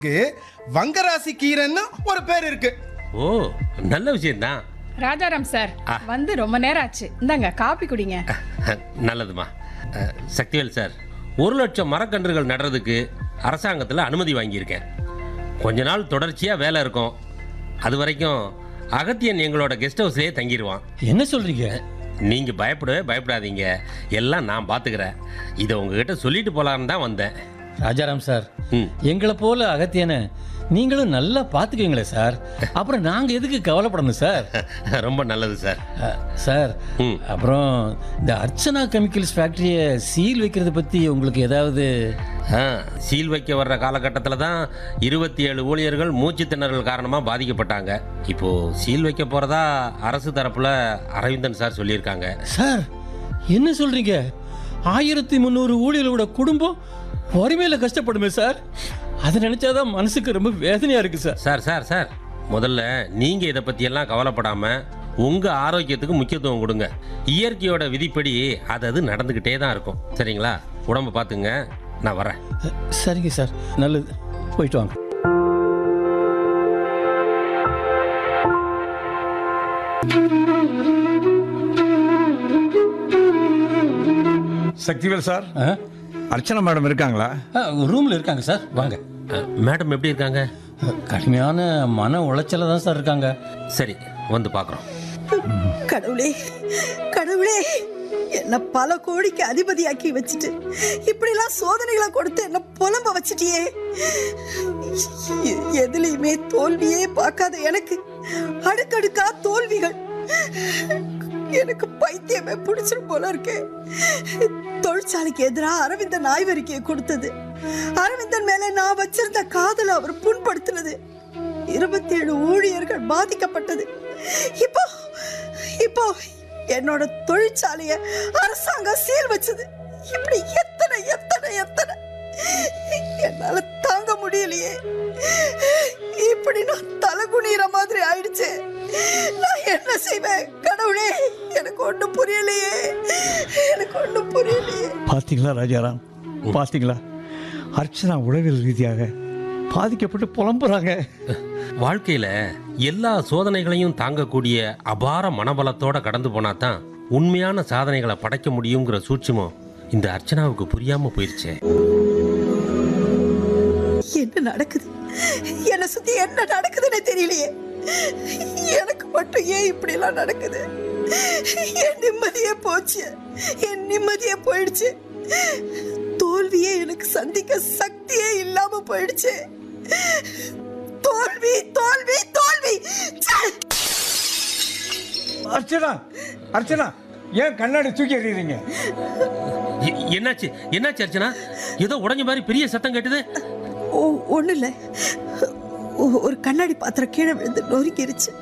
வங்கராசி கீரைன்னு ஒரு பேர் இருக்கு ஓ நல்ல விஷயம்தான் ராஜாராம் சார் ஆ. வந்து ரொம்ப நேரம் ஆச்சு இந்தாங்க காப்பி குடிங்க நல்லதுமா அஹ், சக்திவேல் சார் ஒரு லட்சம் மரக்கன்றுகள் நடுறதுக்கு அரசாங்கத்தில் அனுமதி வாங்கியிருக்கேன் கொஞ்ச நாள் தொடர்ச்சியாக வேலை இருக்கும் அது வரைக்கும் அகத்தியன் எங்களோட கெஸ்ட் ஹவுஸ்லேயே தங்கிடுவான் என்ன சொல்றீங்க நீங்கள் பயப்படவே பயப்படாதீங்க எல்லாம் நான் பார்த்துக்கிறேன் இதை உங்ககிட்ட சொல்லிட்டு போகலான்னு தான் வந்தேன் ராஜாராம் சார் ம் எங்களை போல அகத்தியனை நீங்களும் நல்லா பார்த்துக்குவீங்களே சார் அப்புறம் நாங்கள் எதுக்கு கவலைப்படணும் சார் ரொம்ப நல்லது சார் அ, சார் ம். அப்புறம் இந்த அர்ச்சனா கெமிக்கல்ஸ் ஃபேக்டரியை சீல் வைக்கிறத பற்றி உங்களுக்கு ஏதாவது ஆ, சீல் வைக்க வர்ற காலகட்டத்தில் தான் இருபத்தி ஏழு ஊழியர்கள் மூச்சு திணறல் காரணமாக பாதிக்கப்பட்டாங்க இப்போது சீல் வைக்க போகிறதா அரசு தரப்பில் அரவிந்தன் சார் சொல்லியிருக்காங்க சார் என்ன சொல்றீங்க ஆயிரத்தி முந்நூறு ஊழியர்களோட குடும்பம் வறுமையில் கஷ்டப்படுமே சார் அதை நினைச்சாதான் மனசுக்கு ரொம்ப வேதனையா இருக்கு சார் சார் சார் சார் முதல்ல நீங்கள் இதை பற்றியெல்லாம் கவலைப்படாமல் உங்கள் ஆரோக்கியத்துக்கு முக்கியத்துவம் கொடுங்க இயற்கையோட விதிப்படி அது அது நடந்துக்கிட்டே தான் இருக்கும் சரிங்களா உடம்ப பார்த்துங்க நான் வரேன் சரிங்க சார் நல்லது போயிட்டு வாங்க சக்திவேல் சார் ஆ? அர்ச்சனா மேடம் இருக்காங்களா ஆ, ரூம்ல இருக்காங்க சார் வாங்க அ, மேடம் எப்படி இருக்காங்க கடுமையான மன உளைச்சல தான் சார் இருக்காங்க சரி வந்து பார்க்குறோம் கடவுளே கடவுளே என்ன பல கோடிக்கு அதிபதியாக்கி வச்சுட்டு இப்படிலாம் சோதனைகளை கொடுத்து என்ன புலம்ப வச்சிட்டியே எ- எதுலயுமே தோல்வியே பார்க்காத எனக்கு அடுக்கடுக்கா தோல்விகள் எனக்கு பைத்தியமே பிடிச்சிரும் போல இருக்கு தொழிற்சாலைக்கு எதிராக அரவிந்தன் ஆய்வறிக்கையை கொடுத்தது அரவிந்தன் மேல நான் வச்சிருந்த காதலை அவர் புண்படுத்தினது இருபத்தி ஏழு ஊழியர்கள் பாதிக்கப்பட்டது இப்போ இப்போ என்னோட தொழிற்சாலைய அரசாங்கம் சீல் வச்சது இப்படி எத்தனை எத்தனை எத்தனை என்னால தாங்க முடியலையே இப்படி நான் தலை குனிகிற மாதிரி ஆயிடுச்சு நான் என்ன செய்வேன் கடவுளே எனக்கு ஒண்ணும் புரியலையே எனக்கு ஒண்ணும் புரியலையே பார்த்தீங்களா ராஜாராம் பார்த்தீங்களா அர்ச்சனா உளவியல் ரீதியாக பாதிக்கப்பட்டு புலம்புறாங்க வாழ்க்கையில எல்லா சோதனைகளையும் தாங்கக்கூடிய அபார மனபலத்தோட கடந்து போனா தான் உண்மையான சாதனைகளை படைக்க முடியுங்கிற சூட்சுமம் இந்த அர்ச்சனாவுக்கு புரியாம போயிருச்சே என்ன நடக்குது என்ன சுத்தி என்ன நடக்குதுன்னு தெரியலையே எனக்கு மட்டும் ஏன் இப்படி எல்லாம் நடக்குது என் நிம்மதியே போச்சு என் நிம்மதியே போயிடுச்சு தோல்வியே எனக்கு சந்திக்க சக்தியே இல்லாம போயிடுச்சு தோல்வி தோல்வி தோல்வி ச்சே! அர்ச்சனா அர்ச்சனா ஏன் கண்ணாடி தூக்கி எறியறீங்க எ- என்னாச்சு என்னாச்சு அர்ச்சனா ஏதோ உடஞ்ச மாதிரி பெரிய சத்தம் கேட்டுது ஓ ஒன்றும் இல்லை ஒரு கண்ணாடி பாத்திரம் கீழே விழுந்து நொறுக்கிருச்சு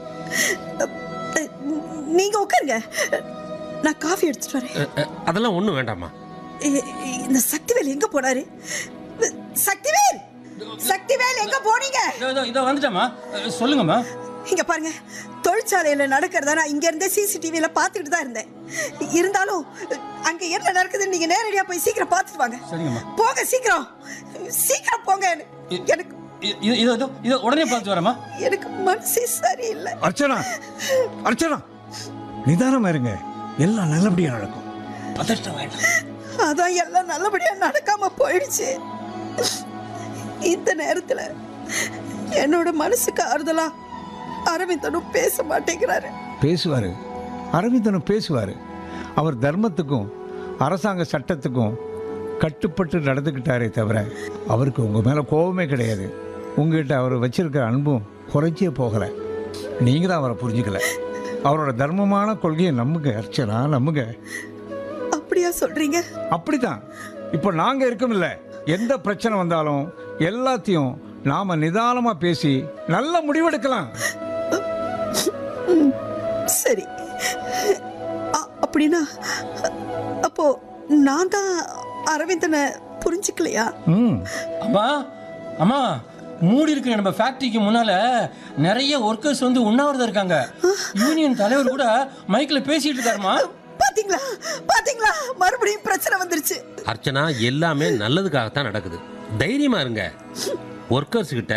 நீங்க உட்காருங்க நான் காஃபி எடுத்துட்டு வரேன் அ, அ, அதெல்லாம் ஒன்றும் வேண்டாமா ஏ- இந்த சக்திவேல் எங்க போனாரு சக்திவேல் சக்திவேல் எங்க போனீங்க இதோ, இதோ, இதோ வந்துட்டேம்மா அஹ், சொல்லுங்கம்மா இங்க பாருங்க தொழிற்சாலையில நடக்கிறத நான் இங்க இருந்தே சிசிடிவில பாத்துக்கிட்டு தான் இருந்தேன் இருந்தாலும் அங்க என்ன நடக்குதுன்னு நீங்க நேரடியா போய் சீக்கிரம் பாத்துட்டு வாங்க சரிங்கம்மா போங்க சீக்கிரம் சீக்கிரம் போங்க எனக்கு இ- இது இதோ இதோ இதோ உடனே பார்த்து வரேம்மா எனக்கு மனசே சரியில்லை அர்ச்சனா அர்ச்சனா நிதானமா இருங்க எல்லாம் நல்லபடியா நடக்கும் பதஷ்டம் வேண்டாம் அதான் எல்லாம் நல்லபடியா நடக்காம போயிடுச்சு இந்த நேரத்துல என்னோட மனசுக்கு ஆறுதலா அரவிந்தனும் பேச மாட்டேங்கிறாரு பேசுவாரு அரவிந்தனும் பேசுவாரு அவர் தர்மத்துக்கும் அரசாங்க சட்டத்துக்கும் கட்டுப்பட்டு நடந்துக்கிட்டாரே தவிர அவருக்கு உங்க மேல கோபமே கிடையாது உங்ககிட்ட அவர் வச்சிருக்கிற அன்பும் குறைச்சே போகல நீங்க தான் அவரை புரிஞ்சுக்கல அவரோட தர்மமான கொள்கையை நம்புங்க அர்ச்சனா நம்புங்க அப்படியா சொல்றீங்க அப்படிதான் இப்போ நாங்க இருக்கோம்ல எந்த பிரச்சனை வந்தாலும் எல்லாத்தையும் நாம நிதானமா பேசி நல்ல முடிவெடுக்கலாம் சரி அ- அப்படின்னா அப்போ நான் தான் அரவிந்தனை புரிஞ்சுக்கலையா ம் அம்மா அம்மா மூடி இருக்கிற நம்ம ஃபேக்டரிக்கு முன்னால நிறைய ஒர்க்கர்ஸ் வந்து உண்ணாவிரதம் இருக்காங்க யூனியன் தலைவர் கூட மைக்ல பேசிட்டு இருக்காருமா பாத்தீங்களா பாத்தீங்களா மறுபடியும் பிரச்சனை வந்துருச்சு அர்ச்சனா எல்லாமே நல்லதுக்காகத்தான் நடக்குது தைரியமா இருங்க ஒர்க்கர்ஸ் கிட்ட